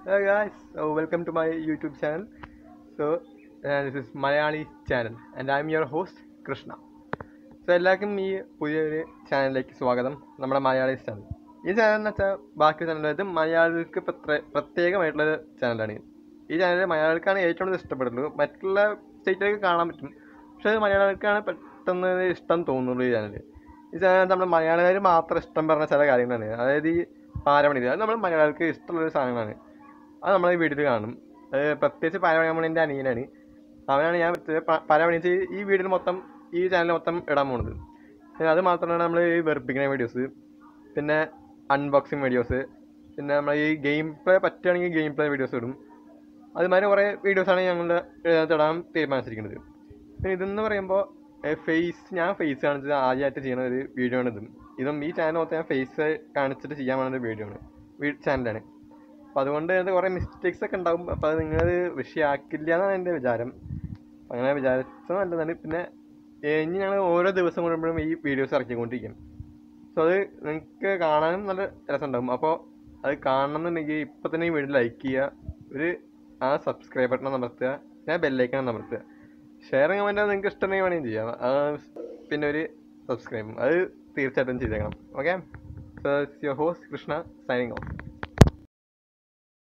Hello guys, so welcome to my YouTube channel. So uh, this is Malayali channel and I'm your host Krishna. So എല്ലാവർക്കും ഈ പുതിയൊരു ചാനലിലേക്ക് സ്വാഗതം നമ്മുടെ Malayali channel ഈ ചാനൽ എന്ന് വെച്ചാൽ ബാക്കി ചാനൽ ഇത് മലയാളികൾക്ക് പ്രത്യേക പ്രത്യേകമായിട്ടുള്ള ചാനലാണ് ഈ ചാനൽ മലയാളികൾക്കാണ് ഏറ്റവും കൂടുതൽ ഇഷ്ടപ്പെടുന്നത് മറ്റുള്ള സ്റ്റേറ്റിലേക്ക് കാണാൻ പറ്റും പക്ഷേ ഇത് മലയാളികൾക്കാണ് പെട്ടെന്ന് ഇഷ്ടം തോന്നുള്ളൂ ഈ ചാനൽ ഈ ചാനൽ നമ്മുടെ മലയാളികൾ മാത്രം ഇഷ്ടം പറഞ്ഞ ചില കാര്യങ്ങളാണ് അതായത് ഈ പാരമണി അത് നമ്മൾ മലയാളികൾക്ക് ഇഷ്ടമുള്ളൊരു സാധനങ്ങളാണ് അത് നമ്മൾ ഈ വീഡിയോയിൽ കാണും അത് പ്രത്യേകിച്ച് പാരമണിൻ്റെ അനിയനാണ് അവനാണ് ഞാൻ പാരമണിച്ച് ഈ വീഡിയോയിൽ മൊത്തം ഈ ചാനൽ മൊത്തം ഇടാൻ പോണത് പിന്നെ അത് മാത്രമാണ് നമ്മൾ ഈ വെറുപ്പിക്കുന്ന വീഡിയോസ് പിന്നെ അൺബോക്സിങ് വീഡിയോസ് പിന്നെ നമ്മൾ ഈ ഗെയിം പ്ലേ പറ്റുകയാണെങ്കിൽ ഗെയിം പ്ലേ വീഡിയോസ് ഇടും അതുമാതിരി കുറേ വീഡിയോസാണ് ഞങ്ങൾ ഇടാൻ തീരുമാനിച്ചിരിക്കുന്നത് പിന്നെ ഇതെന്ന് പറയുമ്പോൾ ഫേസ് ഞാൻ ഫേസ് കാണിച്ചത് ആദ്യമായിട്ട് ചെയ്യുന്ന ഒരു വീഡിയോ ആണ് ഇതും ഇതും ഈ ചാനൽ മൊത്തം ഞാൻ ഫേസ് കാണിച്ചിട്ട് ചെയ്യാൻ വേണ്ട ഒരു വീഡിയോ ആണ് വീ ചാനലാണ് അപ്പോൾ അതുകൊണ്ട് അത് കുറേ മിസ്റ്റേക്സ് ഒക്കെ ഉണ്ടാകും അപ്പോൾ അത് നിങ്ങൾ വിഷയമാക്കില്ല എന്നാണ് എൻ്റെ വിചാരം അങ്ങനെ വിചാരിച്ചത് നല്ലതാണ് പിന്നെ ഏഹ് ഇനി ഞങ്ങൾ ഓരോ ദിവസം കൂടുമ്പോഴും ഈ വീഡിയോസ് ഇറക്കിക്കൊണ്ടിരിക്കും സോ അത് നിങ്ങൾക്ക് കാണാനും നല്ല രസമുണ്ടാകും അപ്പോൾ അത് കാണണമെന്നുണ്ടെങ്കിൽ ഇപ്പം തന്നെ ഈ വീഡിയോ ലൈക്ക് ചെയ്യുക ഒരു ആ സബ്സ്ക്രൈബ് ബട്ടൺ അമർത്തുക ഞാൻ ബെല്ലൈക്കൺ അമർത്തുക ഷെയർ കമൻറ്റ് നിങ്ങൾക്ക് ഇഷ്ടമുണ്ടെങ്കിൽ വേണമെങ്കിൽ ചെയ്യാം ആ, പിന്നെ ഒരു സബ്സ്ക്രൈബും അത് തീർച്ചയായിട്ടും ചെയ്തേക്കണം okay so your host Krishna signing of